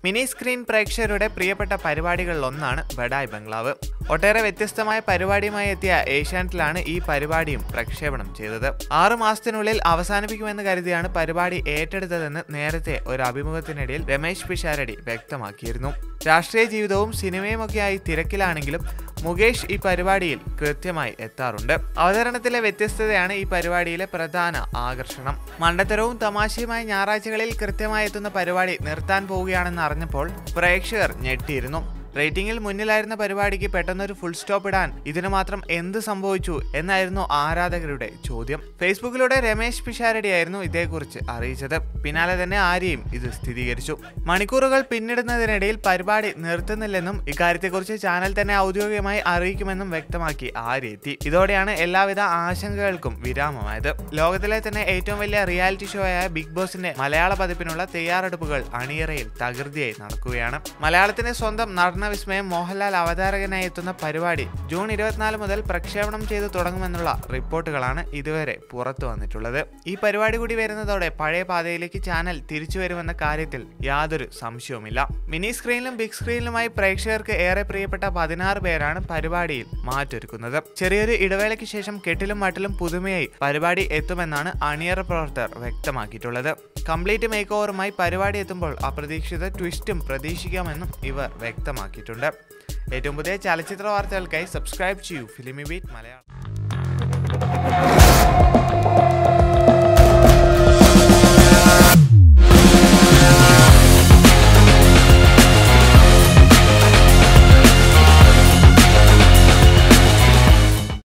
mini screen പ്രേക്ഷകരുടെ പ്രിയപ്പെട്ട പരിപാടികളിൽ ഒന്നാണ് ബഡായ് ബംഗ്ലാവ് ഒട്ടേറെ വ്യത്യസ്തമായ പരിപാടിയുമായി എത്തിയ ഏഷ്യാനെറ്റിലാണ് ഈ പരിപാടിയും പ്രക്ഷേപണം ചെയ്തത് ആറു മാസത്തിനുള്ളിൽ അവസാനിപ്പിക്കുമെന്ന് കരുതിയാണ് പരിപാടി ഏറ്റെടുത്തതെന്ന് നേരത്തെ ഒരു അഭിമുഖത്തിനിടയിൽ രമേശ് പിഷാരടി വ്യക്തമാക്കിയിരുന്നു രാഷ്ട്രീയ ജീവിതവും സിനിമയുമൊക്കെയായി തിരക്കിലാണെങ്കിലും മുകേഷ് ഈ പരിപാടിയിൽ കൃത്യമായി എത്താറുണ്ട് അവതരണത്തിലെ വ്യത്യസ്തതയാണ് ഈ പരിപാടിയിലെ പ്രധാന ആകർഷണം മണ്ടത്തരവും തമാശയുമായി ഞായറാഴ്ചകളിൽ കൃത്യമായി എത്തുന്ന പരിപാടി നിർത്താൻ പോവുകയാണെന്ന് അറിഞ്ഞപ്പോൾ പ്രേക്ഷകർ ഞെട്ടിയിരുന്നു റേറ്റിംഗിൽ മുന്നിലായിരുന്ന പരിപാടിക്ക് പെട്ടെന്നൊരു ഫുൾ സ്റ്റോപ്പ് ഇടാൻ ഇതിന് മാത്രം എന്ത് സംഭവിച്ചു എന്നായിരുന്നു ആരാധകരുടെ ചോദ്യം ഫേസ്ബുക്കിലൂടെ രമേശ് പിഷാരടിയായിരുന്നു ഇതേക്കുറിച്ച് അറിയിച്ചത് പിന്നാലെ തന്നെ ആര്യയും ഇത് സ്ഥിരീകരിച്ചു മണിക്കൂറുകൾ പിന്നിടുന്നതിനിടയിൽ പരിപാടി നിർത്തുന്നില്ലെന്നും ഇക്കാര്യത്തെക്കുറിച്ച് ചാനൽ തന്നെ ഔദ്യോഗികമായി അറിയിക്കുമെന്നും വ്യക്തമാക്കി ആര്യ എത്തി ഇതോടെയാണ് എല്ലാവിധ ആശങ്കകൾക്കും വിരാമമായത് ലോകത്തിലെ തന്നെ ഏറ്റവും വലിയ റിയാലിറ്റി ഷോ ആയ ബിഗ് ബോസിന്റെ മലയാള പതിപ്പിനുള്ള തയ്യാറെടുപ്പുകൾ അണിയറയിൽ തകൃതിയായി നടക്കുകയാണ് മലയാളത്തിന്റെ സ്വന്തം നടന വിസ്മയം മോഹൻലാൽ അവതാരകനായി എത്തുന്ന പരിപാടി ജൂൺ ഇരുപത്തിനാല് മുതൽ പ്രക്ഷേപണം ചെയ്തു തുടങ്ങുമെന്നുള്ള റിപ്പോർട്ടുകളാണ് ഇതുവരെ പുറത്തു വന്നിട്ടുള്ളത് ഈ പരിപാടി കൂടി വരുന്നതോടെ പഴയ പാതയിലേക്ക് ചാനൽ തിരിച്ചു വരുമെന്ന കാര്യത്തിൽ യാതൊരു സംശയവുമില്ല മിനി സ്ക്രീനിലും ബിഗ് സ്ക്രീനിലുമായി പ്രേക്ഷകർക്ക് ഏറെ പ്രിയപ്പെട്ട പതിനാറ് പേരാണ് പരിപാടിയിൽ മാറ്റൊരുക്കുന്നത് ചെറിയൊരു ഇടവേളയ്ക്ക് ശേഷം കെട്ടിലും മട്ടിലും പുതുമയായി പരിപാടി എത്തുമെന്നാണ് അണിയറ പ്രവർത്തകർ വ്യക്തമാക്കിയിട്ടുള്ളത് കംപ്ലീറ്റ് മേക്ക് ഓവറുമായി പരിപാടി എത്തുമ്പോൾ അപ്രതീക്ഷിത ട്വിസ്റ്റും പ്രതീക്ഷിക്കാമെന്നും ഇവർ വ്യക്തമാക്കിയിട്ടുണ്ട് ഏറ്റവും പുതിയ ചലച്ചിത്ര വാർത്തകൾക്കായി സബ്സ്ക്രൈബ് ചെയ്യൂ ഫിലിമി ബീറ്റ് മലയാളം